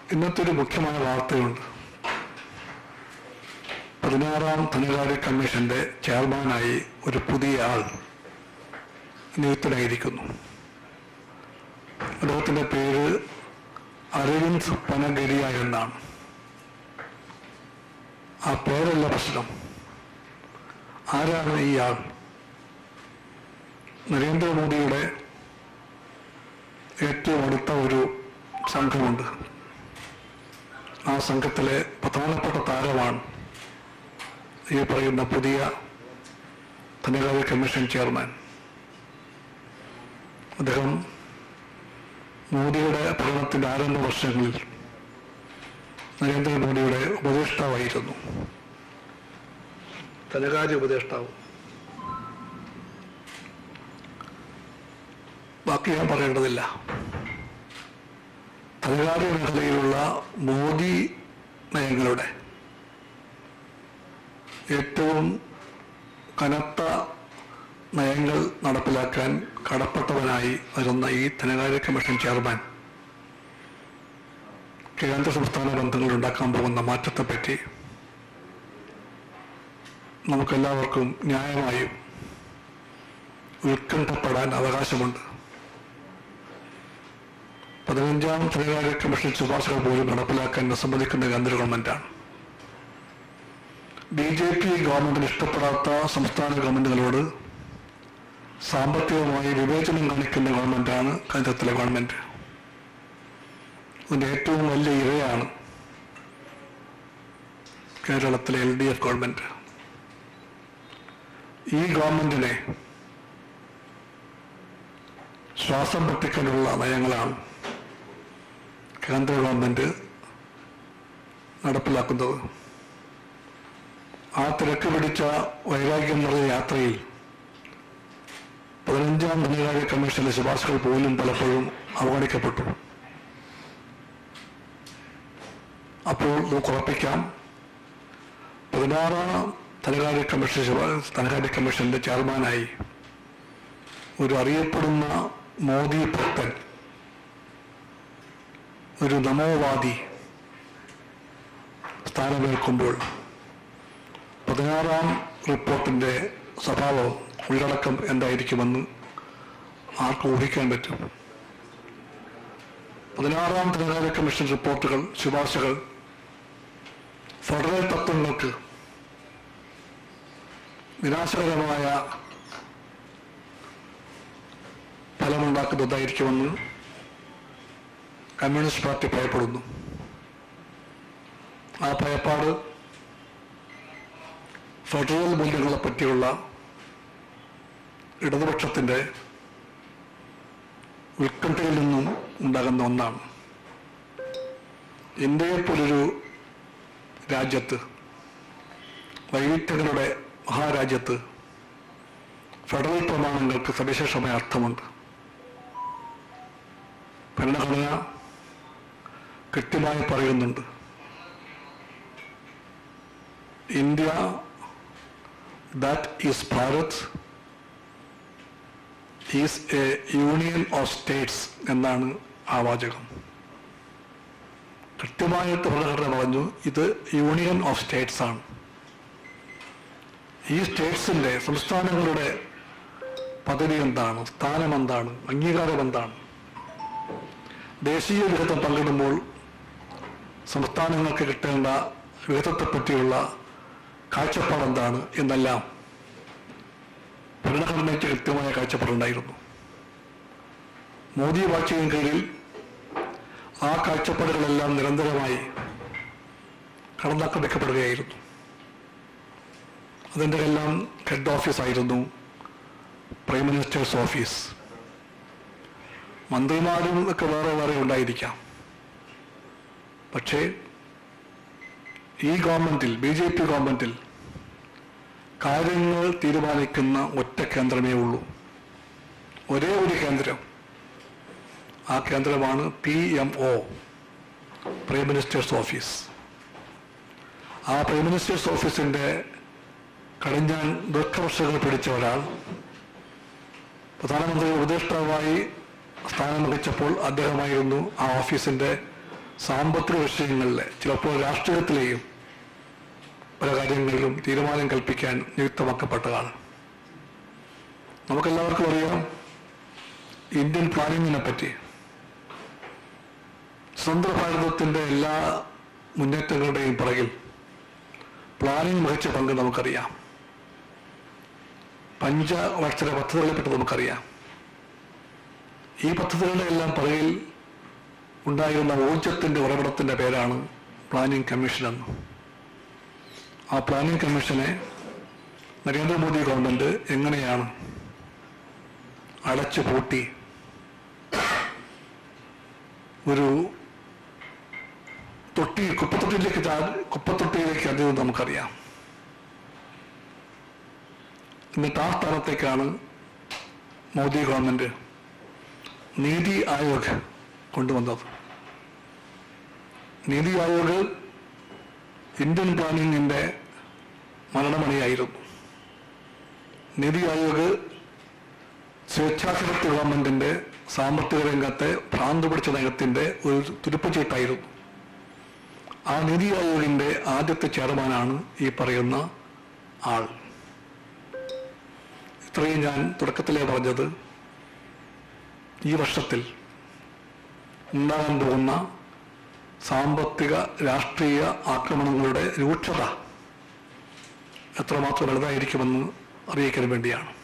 ഇന്നത്തെ ഒരു മുഖ്യമായ വാർത്തയുണ്ട് പതിനാറാം ധനകാര്യ കമ്മീഷന്റെ ചെയർമാനായി ഒരു പുതിയ ആൾ നിയുക്തനായിരിക്കുന്നു അദ്ദേഹത്തിന്റെ പേര് അരവിന്ദ് പനഗരിയ എന്നാണ് ആ പേരല്ല പ്രശ്നം ആരാണ് ഈ ആൾ നരേന്ദ്രമോദിയുടെ ഏറ്റവും അടുത്ത ഒരു സംഘമുണ്ട് ആ സംഘത്തിലെ പ്രധാനപ്പെട്ട താരമാണ് ഈ പറയുന്ന പുതിയ ധനകാര്യ കമ്മീഷൻ ചെയർമാൻ അദ്ദേഹം മോദിയുടെ ഭരണത്തിന്റെ ആരംഭ വർഷങ്ങളിൽ നരേന്ദ്രമോദിയുടെ ഉപദേഷ്ടാവായിരുന്നു ധനകാര്യ ഉപദേഷ്ടാവ് ബാക്കി ഞാൻ പറയേണ്ടതില്ല ധനകാര്യ മേഖലയിലുള്ള മോദി നയങ്ങളുടെ ഏറ്റവും കനത്ത നയങ്ങൾ നടപ്പിലാക്കാൻ കടപ്പെട്ടവനായി വരുന്ന ഈ ധനകാര്യ കമ്മീഷൻ ചെയർമാൻ കേന്ദ്ര സംസ്ഥാന ബന്ധങ്ങൾ ഉണ്ടാക്കാൻ പോകുന്ന മാറ്റത്തെപ്പറ്റി നമുക്കെല്ലാവർക്കും ന്യായമായും ഉത്കണ്ഠപ്പെടാൻ അവകാശമുണ്ട് പതിനഞ്ചാം ധനകാര്യ കമ്മീഷൻ ശുപാർശകൾ പോലും നടപ്പിലാക്കാൻ വിസമ്മതിക്കുന്ന കേന്ദ്ര ഗവൺമെന്റാണ് ബി ജെ പി ഗവൺമെന്റിന് ഇഷ്ടപ്പെടാത്ത സംസ്ഥാന ഗവൺമെന്റുകളോട് സാമ്പത്തികമായി വിവേചനം കാണിക്കുന്ന ഗവൺമെന്റാണ് കേന്ദ്രത്തിലെ ഗവൺമെന്റ് അതിന്റെ ഏറ്റവും വലിയ ഇരയാണ് കേരളത്തിലെ എൽ ഡി എഫ് ഗവൺമെന്റ് ഈ ഗവൺമെന്റിനെ ശ്വാസം പൊട്ടിക്കാനുള്ള നയങ്ങളാണ് കേന്ദ്ര ഗവൺമെന്റ് നടപ്പിലാക്കുന്നത് ആ തിരക്ക് പിടിച്ച വൈരാഗ്യം നിറഞ്ഞ യാത്രയിൽ പതിനഞ്ചാം ധനകാര്യ കമ്മീഷന്റെ ശുപാർശകൾ പോലും പലപ്പോഴും അവഗണിക്കപ്പെട്ടു അപ്പോൾ നമുക്ക് ഉറപ്പിക്കാം പതിനാറാം ധനകാര്യ കമ്മീഷൻ ശുപാ- ധനകാര്യ കമ്മീഷന്റെ ചെയർമാനായി ഒരു അറിയപ്പെടുന്ന മോദി ഭക്തൻ ഒരു നമോവാദി സ്ഥാനമേൽക്കുമ്പോൾ പതിനാറാം റിപ്പോർട്ടിന്റെ സ്വഭാവം ഉള്ളടക്കം എന്തായിരിക്കുമെന്ന് ആർക്കും ഊഹിക്കാൻ പറ്റും പതിനാറാം ധനകാര്യ കമ്മീഷൻ റിപ്പോർട്ടുകൾ ശുപാർശകൾ ഫെഡറൽ തത്വങ്ങൾക്ക് വിനാശകരമായ ഫലമുണ്ടാക്കുന്നതായിരിക്കുമെന്ന് കമ്മ്യൂണിസ്റ്റ് പാർട്ടി ഭയപ്പെടുന്നു ആ ഭയപ്പാട് ഫെഡറൽ മൂല്യങ്ങളെ പറ്റിയുള്ള ഇടതുപക്ഷത്തിന്റെ ഉത്കണ്ഠയിൽ നിന്നും ഉണ്ടാകുന്ന ഒന്നാണ് ഇന്ത്യയെ പോലൊരു രാജ്യത്ത് വൈവിധ്യങ്ങളുടെ മഹാരാജ്യത്ത് ഫെഡറൽ പ്രമാണങ്ങൾക്ക് സവിശേഷമായ അർത്ഥമുണ്ട് ഭരണഘടന കൃത്യമായി പറയുന്നുണ്ട് India that is Bharat is a union of states എന്നാണ് ആ വാചകം കൃത്യമായിട്ട് ഭരണഘടന പറഞ്ഞു ഇത് യൂണിയൻ ഓഫ് സ്റ്റേറ്റ്സ് ആണ് ഈ സ്റ്റേറ്റ്സിന്റെ സംസ്ഥാനങ്ങളുടെ പദവി എന്താണ് സ്ഥാനം എന്താണ് അംഗീകാരം എന്താണ് ദേശീയ വിഹിതം പങ്കിടുമ്പോൾ സംസ്ഥാനങ്ങൾക്ക് കിട്ടേണ്ട വിഹിതത്തെപ്പറ്റിയുള്ള കാഴ്ചപ്പാട് എന്താണ് എന്നെല്ലാം ഭരണഘടനയ്ക്ക് കൃത്യമായ കാഴ്ചപ്പാടുണ്ടായിരുന്നു മോദി വാഴ്ചയും കീഴിൽ ആ കാഴ്ചപ്പാടുകളെല്ലാം നിരന്തരമായി കടന്നാക്രമിക്കപ്പെടുകയായിരുന്നു അതിൻ്റെ എല്ലാം ഹെഡ് ഓഫീസ് ആയിരുന്നു പ്രൈം മിനിസ്റ്റേഴ്സ് ഓഫീസ് മന്ത്രിമാരും ഒക്കെ വേറെ വേറെ ഉണ്ടായിരിക്കാം പക്ഷേ ഈ ഗവൺമെന്റിൽ ബി ജെ പി ഗവൺമെന്റിൽ കാര്യങ്ങൾ തീരുമാനിക്കുന്ന ഒറ്റ കേന്ദ്രമേ ഉള്ളൂ ഒരേ ഒരു കേന്ദ്രം ആ കേന്ദ്രമാണ് P M O prime minister's office ആ പ്രൈം മിനിസ്റ്റേഴ്സ് ഓഫീസിന്റെ കടിഞ്ഞാൻ ദീർഘവർഷങ്ങൾ പിടിച്ച ഒരാൾ പ്രധാനമന്ത്രി ഉപദേഷ്ടാവായി സ്ഥാനം വഹിച്ചപ്പോൾ അദ്ദേഹമായിരുന്നു ആ ഓഫീസിന്റെ സാമ്പത്തിക വിഷയങ്ങളിലെ ചിലപ്പോൾ രാഷ്ട്രീയത്തിലെയും പല കാര്യങ്ങളിലും തീരുമാനം കൽപ്പിക്കാൻ നിയുക്തമാക്കപ്പെട്ടതാണ് നമുക്കെല്ലാവർക്കും അറിയാം ഇന്ത്യൻ പ്ലാനിങ്ങിനെ പറ്റി സ്വതന്ത്ര ഭാരതത്തിന്റെ എല്ലാ മുന്നേറ്റങ്ങളുടെയും പിറകിൽ പ്ലാനിംഗ് വഹിച്ച പങ്ക് നമുക്കറിയാം പഞ്ചവത്സര പദ്ധതികളെ പറ്റി നമുക്കറിയാം ഈ പദ്ധതികളുടെ എല്ലാം പിറകിൽ ഉണ്ടായിരുന്ന ഊർജത്തിന്റെ ഉറവിടത്തിന്റെ പേരാണ് പ്ലാനിംഗ് കമ്മീഷൻ എന്ന് ആ പ്ലാനിംഗ് കമ്മീഷനെ നരേന്ദ്രമോദി ഗവൺമെന്റ് എങ്ങനെയാണ് അടച്ചു പൂട്ടി ഒരു തൊട്ടി കുപ്പത്തൊട്ടിയിലേക്ക് ചാ- കുപ്പത്തൊട്ടിയിലേക്ക് അത് നമുക്കറിയാം എന്നിട്ട് ആ സ്ഥാനത്തേക്കാണ് മോദി ഗവൺമെന്റ് നീതി ആയോഗ് കൊണ്ടുവന്നത് നീതി ആയോഗ് ഇന്ത്യൻ പ്ലാനിങ്ങിന്റെ മരണമണിയായിരുന്നു നീതി ആയോഗ് സ്വേച്ഛാധിപത്യ ഗവൺമെന്റിന്റെ സാമ്പത്തിക രംഗത്തെ ഭ്രാന്ത് പിടിച്ച നയത്തിന്റെ ഒരു തുരുപ്പുചീട്ടായിരുന്നു ആ നീതി ആയോഗിന്റെ ആദ്യത്തെ ചെയർമാനാണ് ഈ പറയുന്ന ആൾ ഇത്രയും ഞാൻ തുടക്കത്തിലേ പറഞ്ഞത് ഈ വർഷത്തിൽ ഉണ്ടാകാൻ പോകുന്ന സാമ്പത്തിക രാഷ്ട്രീയ ആക്രമണങ്ങളുടെ രൂക്ഷത എത്രമാത്രം വലുതായിരിക്കുമെന്ന് അറിയിക്കാൻ വേണ്ടിയാണ്